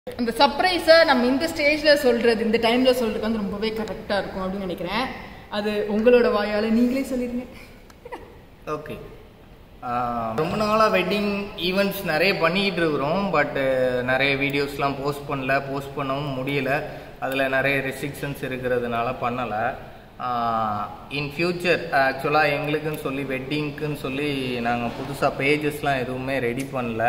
அந்த சர்ப்ரைஸை நம்ம இந்த ஸ்டேஜ்ல சொல்றது இந்த டைம்ல சொல்றது வந்து ரொம்பவே கரெக்டா இருக்கும் அப்படின்னு நினைக்கிறேன் அது உங்களோட வாயால நீங்களே சொல்லிருங்க ஓகே ரொம்ப நாளாக வெட்டிங் ஈவெண்ட்ஸ் நிறைய பண்ணிக்கிட்டு இருக்கிறோம் பட்டு நிறைய வீடியோஸ்லாம் போஸ்ட் பண்ணல போஸ்ட் பண்ணவும் முடியல அதில் நிறைய ரெஸ்ட்ரிக்ஷன்ஸ் இருக்கிறதுனால பண்ணலை இன் ஃப்யூச்சர் ஆக்சுவலாக எங்களுக்குன்னு சொல்லி வெட்டிங்க்குன்னு சொல்லி நாங்கள் புதுசாக பேஜஸ்லாம் எதுவுமே ரெடி பண்ணல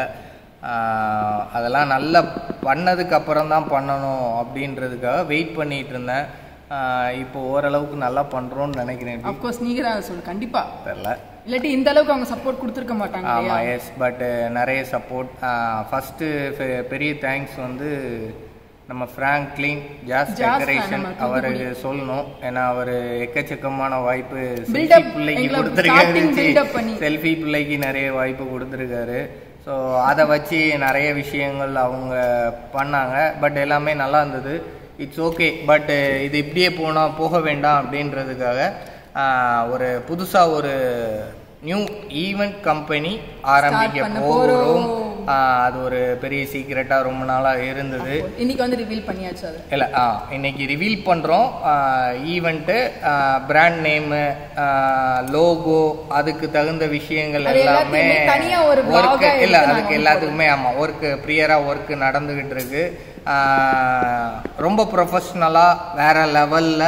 ஆஹ் அதெல்லாம் நல்லா பண்ணதுக்கு அப்புறம் தான் பண்ணணும் அப்படின்றதுக்காக வெயிட் பண்ணிட்டு இருந்தேன் ஆஹ் இப்போ ஓரளவுக்கு நல்லா பண்ணுறோன்னு நினைக்கிறேன் அப்கோர்ஸ் நீங்க தான் அதை சொல்லு கண்டிப்பா தெரில இல்லாட்டி இந்த அளவுக்கு அவங்க சப்போர்ட் கொடுத்துருக்க மாட்டாங்க இல்லையா? ஆமாம் எஸ் பட் நிறைய சப்போர்ட் ஃபஸ்ட்டு பெரிய தேங்க்ஸ் வந்து நம்ம ஃப்ராங்க்லின் ஜாஸ் ஜாஸ் டெக்கரேஷன் நம்ம அவருக்கு சொல்லணும் ஏன்னா அவர் எக்கச்சக்கமான வாய்ப்பு செல்ஃபி Build-up பிள்ளைக்கு எங்களை கொடுத்துருக்காரு starting build-up பண்ணி. செல்ஃபி பிள்ளைக்கு நிறைய வாய்ப்பு கொடுத்துருக்காரு ஸோ அதை வச்சு நிறைய விஷயங்கள் அவங்க பண்ணாங்க பட் எல்லாமே நல்லா இருந்தது இட்ஸ் ஓகே பட் இது இப்படியே போனால் போக வேண்டாம் அப்படின்றதுக்காக ஆஹ், ஒரு புதுசாக ஒரு நியூ ஈவெண்ட் கம்பெனி ஆரம்பிக்க பண்ண போகிறோம் போறோம். அது ஒரு பெரிய சீக்ரெட்டாக ரொம்ப நாளாக இருந்தது இன்னைக்கு வந்து ரிவீல் பண்ணியாச்சு அது இல்லை ஆ இன்னைக்கு ரிவீல் பண்ணுறோம் ஈவெண்ட்டு பிராண்ட் நேமு லோகோ அதுக்கு தகுந்த விஷயங்கள் அது எல்லாமே எல்லாத்தையுமே தனியா ஒரு vlog-ஆ ஒர்க்கு எடுத்து இல்லை நாங்க அதுக்கு வந்து எல்லாத்துக்குமே ஆமாம் ஒர்க்கு ப்ரியராக ஒர்க்கு நடந்துக்கிட்டு இருக்கு ஆ, ரொம்ப ப்ரொஃபஷ்னலாக வேற லெவலில்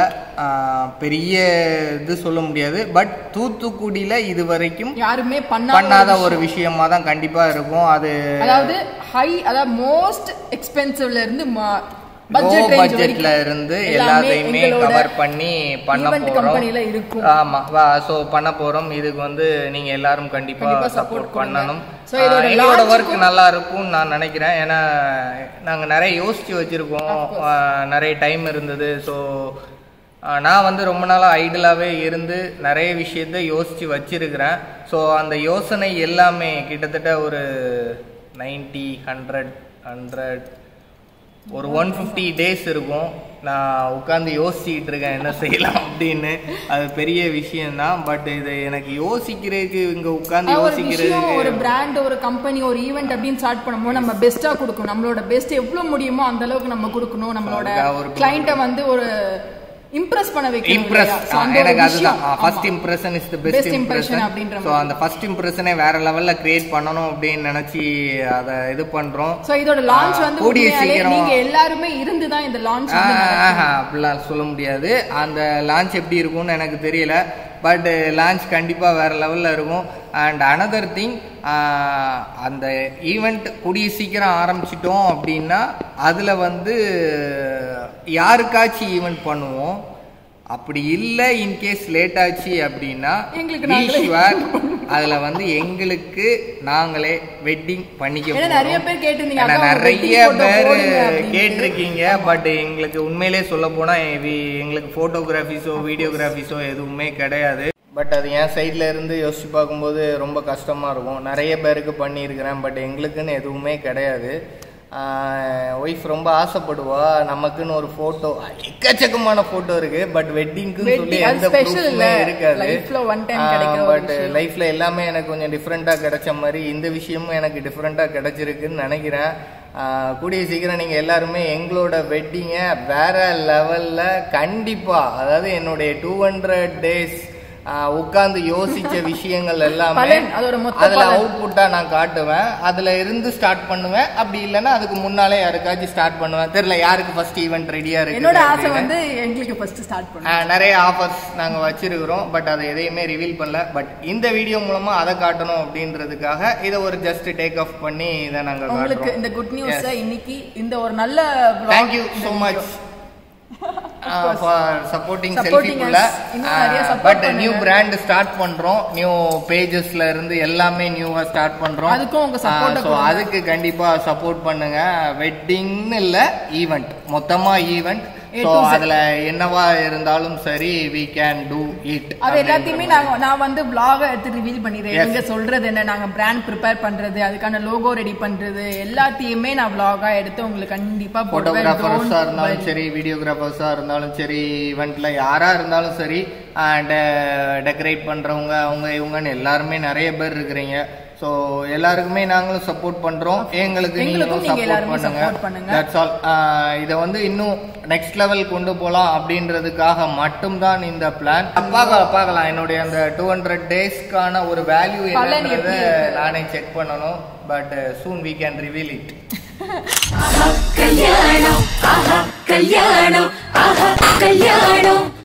பெரிய இது சொல்ல முடியாது பட் தூத்துக்குடியில் இது வரைக்கும் யாருமே பண்ணாத பண்ணாத ஒரு விஷயமா தான் கண்டிப்பாக இருக்கும் அது அதாவது ஹை அதாவது மோஸ்ட் எக்ஸ்பென்சிவ்ல இருந்து லோ பட்ஜெட் ரேஞ்ச் பட்ஜெட்ல இருந்து எல்லாத்தையுமே கவர் பண்ணி பண்ண ஈவென்ட் போறோம் கம்பெனில இருக்கும் ஆமா சோ பண்ண போறோம் இதுக்கு வந்து நீங்க எல்லாரும் கண்டிப்பா கண்டிப்பா support சப்போர்ட் கொடுங்க. பண்ணணும் So, இதோட ஆஹ் எங்களோட launch ஒர்க் நல்லா இருக்கும்னு நான் நினைக்கிறேன் ஏன்னா நாங்க நிறைய யோசிச்சு வச்சிருக்கோம் ஆஹ் நிறைய டைம் இருந்தது ஸோ நான் வந்து ரொம்ப நாளாக ஐடலாகவே இருந்து நிறைய விஷயத்த யோசித்து வச்சிருக்கிறேன் ஸோ அந்த யோசனை எல்லாமே கிட்டத்தட்ட ஒரு நைன்ட்டி ஹண்ட்ரட் ஹண்ட்ரட் ஒரு ஒன் ஃபிஃப்டி டேஸ் இருக்கும் நான் உட்காந்து யோசிச்சுக்கிட்டு இருக்கேன் என்ன செய்யலாம் அப்படின்னு அது பெரிய விஷயம்தான் பட் இது எனக்கு யோசிக்கிறதுக்கு இங்கே உட்காந்து ஒரு விஷயம் யோசிக்கிறதுக்கு ஒரு பிராண்ட் ஒரு கம்பெனி ஒரு ஈவெண்ட் அப்படின்னு ஸ்டார்ட் பண்ணும்போது நம்ம பெஸ்டா கொடுக்கணும் நம்மளோட பெஸ்ட் எவ்வளவு முடியுமோ அந்த அளவுக்கு நம்ம கொடுக்கணும் நம்மளோட அதுக்காக ஒரு கிளைண்ட்டை வந்து ஒரு இம்ப்ரெஸ் பண்ண வைக்கணும் இம்ப்ரெஸ் இல்லையா? So, அந்த ஒரு எனக்கு விஷயம். அதுதான் first impression is the best Best impression impression அப்படின்ற ஸோ அந்த ஃபர்ஸ்ட் இம்ப்ரெஷனே வேற லெவல்ல கிரியேட் பண்ணணும் அப்படின்னு நினைச்சு அதை இது பண்றோம் சோ இதோட லான்ச் வந்து கூடிய உண்மையாலே சீக்கிரம் நீங்க எல்லாருமே இருந்து தான் இந்த லான்ச் வந்து ஆஹா, அப்படிலாம் சொல்ல முடியாது அந்த லான்ச் எப்படி இருக்கும்னு எனக்கு தெரியல பட் லான்ச் கண்டிப்பாக வேற லெவலில் இருக்கும் அண்ட் அனதர் திங் அந்த ஈவெண்ட் கூடிய சீக்கிரம் ஆரம்பிச்சிட்டோம் அப்படின்னா அதில் வந்து யாருக்காச்சும் ஈவெண்ட் பண்ணுவோம் அப்படி இல்லை இன்கேஸ் லேட் ஆச்சு அப்படின்னா எங்களுக்கு be நாங்களே sure அதுல வந்து எங்களுக்கு நாங்களே வெட்டிங் பண்ணிக்க ஏன்னா நிறைய பேர் கேட்டிருந்தீங்க, ஏன்னா அக்கா, ஒரு நிறைய wedding photo பேர் போடுங்க அப்படின்ட்டு. கேட்டிருக்கீங்க பட் எங்களுக்கு உண்மையிலே சொல்ல போனா எவி- எங்களுக்கு போட்டோகிராஃபிஸோ வீடியோகிராஃபிஸோ எதுவுமே கிடையாது பட் அது என் சைடில் இருந்து யோசிச்சு பார்க்கும்போது ரொம்ப கஷ்டமாக இருக்கும் நிறைய பேருக்கு பண்ணியிருக்கிறேன் பட் எங்களுக்குன்னு எதுவுமே கிடையாது ஒய்ஃப் ரொம்ப ஆசைப்படுவா நமக்குன்னு ஒரு ஃபோட்டோ எக்கச்சக்கமான ஃபோட்டோ இருக்கு பட் வெட்டிங்க்குன்னு சொல்லி Wedding, அது எந்த special இல்ல. ப்ரூஃப்மே இருக்காது Lifeல one time கிடைக்கிற ஒரு பட் விஷயம். லைஃப்ல எல்லாமே எனக்கு கொஞ்சம் டிஃப்ரெண்ட்டாக கிடைச்ச மாதிரி இந்த விஷயமும் எனக்கு டிஃப்ரெண்ட்டாக கிடைச்சிருக்குன்னு நினைக்கிறேன் ஆஹ் கூடிய சீக்கிரம் நீங்கள் எல்லாருமே எங்களோட வெட்டிங்கை வேற லெவலில் கண்டிப்பாக அதாவது என்னுடைய டூ ஹண்ட்ரட் டேஸ் உட்காந்து யோசிச்ச விஷயங்கள் எல்லாமே பலன், அதோட மொத்த அதில் பலன். அவுட்புட்டாக நான் காட்டுவேன் அதில் இருந்து ஸ்டார்ட் பண்ணுவேன் அப்படி இல்லைன்னா அதுக்கு முன்னாலே யாருக்காச்சும் ஸ்டார்ட் பண்ணுவேன் தெரியல யாருக்கு ஃபர்ஸ்ட் ஈவெண்ட் ரெடியாக இருக்கு என்னோட ஆசை வந்து எங்களுக்கு ஃபர்ஸ்ட் ஸ்டார்ட் பண்ணணும் ஆஹ் நிறைய ஆஃபர்ஸ் நாங்கள் வச்சிருக்கிறோம் பட் அதை எதையுமே ரிவீல் பண்ணல பட் இந்த வீடியோ மூலமாக அதை காட்டணும் அப்படின்றதுக்காக இதை ஒரு ஜஸ்ட் டேக் ஆஃப் பண்ணி இதை நாங்கள் உங்களுக்கு காட்டுறோம் இந்த குட் நியூஸ் இன்னைக்கு இந்த ஒரு நல்ல vlog, தேங்க்யூ இந்த so video. Much for supporting Supporting செல்ஃபிக்குள்ள us. இன்னும் நிறைய support பட் பண்ணுங்க. நியூ பிராண்ட் ஸ்டார்ட் பண்றோம் நியூ பேஜஸ்ல இருந்து எல்லாமே நியூவா ஸ்டார்ட் பண்றோம் அதுக்கும் உங்க support-அ ஸோ கொடுங்க. அதுக்கு கண்டிப்பா சப்போர்ட் பண்ணுங்க வெட்டிங்னு இல்ல ஈவெண்ட் மொத்தமா event A so to Z. அதுல என்னவா இருந்தாலும் சரி வி கேன் டூ இட் அது எல்லாத்தையுமே நாங்க நான் வந்து vlog எடுத்து ரிவீல் பண்ணிடுறேன் Yes. நீங்க சொல்றது என்ன நாங்க பிராண்ட் ப்ரிப்பேர் பண்றது அதுக்கான லோகோ ரெடி பண்றது எல்லாத்தையுமே நான் vlog-ஆ எடுத்து உங்களுக்கு கண்டிப்பா போடுவேன் போட்டோகிராஃபர்ஸா Don't இருந்தாலும் worry. சரி வீடியோகிராஃபர்ஸா இருந்தாலும் சரி ஈவெண்ட்ல யாரா இருந்தாலும் சரி டெக்கரேட் பண்றவங்க அவங்க இவங்கன்னு எல்லாருமே நிறைய பேர் இருக்கிறீங்க ஸோ எல்லாருக்குமே நாங்களும் சப்போர்ட் பண்றோம் எங்களுக்கு எங்களுக்கும் நீங்களும் நீங்க சப்போர்ட் எல்லாருமே பண்ணுங்க support பண்ணுங்க. தட்ஸ் ஆல் இதை வந்து இன்னும் நெக்ஸ்ட் லெவல் கொண்டு போகலாம் அப்படின்றதுக்காக மட்டும்தான் இந்த பிளான் பார்க்கலாம் பார்க்கலாம் என்னுடைய அந்த டூ ஹண்ட்ரட் டேஸ்க்கான ஒரு வேல்யூ பலன் என்னன்றதை எப்படி இருக்கு? நானே செக் பண்ணணும் but soon we can reveal it கல்யாணம் ஆஹா கல்யாணம் ஆஹா கல்யாணம்